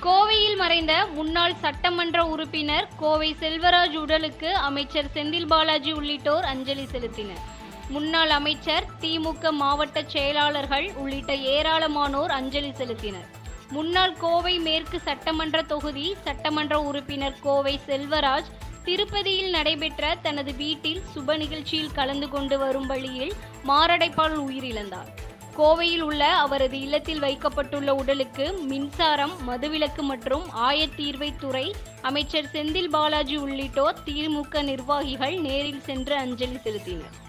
கோவையில் மறைந்த முன்னாள் சட்டமன்ற உறுப்பினர் கோவை செல்வராஜ் உடலுக்கு அமைச்சர் செந்தில் பாலாஜி உள்ளிட்டோர் அஞ்சலி செலுத்தினர் முன்னாள் அமைச்சர் திமுக மாவட்ட செயலாளர்கள் உள்ளிட்ட ஏராளமானோர் அஞ்சலி செலுத்தினர் முன்னாள் கோவை மேற்கு சட்டமன்ற தொகுதி சட்டமன்ற உறுப்பினர் கோவை செல்வராஜ் திருப்பதியில் நடைபெற்ற தனது வீட்டில் சுப நிகழ்ச்சியில் கலந்து கொண்டு வரும் வழியில் மாரடைப்பால் உயிரிழந்தார் கோவையில் உள்ள அவரது இல்லத்தில் வைக்கப்பட்டுள்ள உடலுக்கு மின்சாரம் மதுவிலக்கு மற்றும் ஆயத்தீர்வைத்துறை அமைச்சர் செந்தில் பாலாஜி உள்ளிட்டோர் திமுக நிர்வாகிகள் நேரில் சென்று அஞ்சலி செலுத்தினர்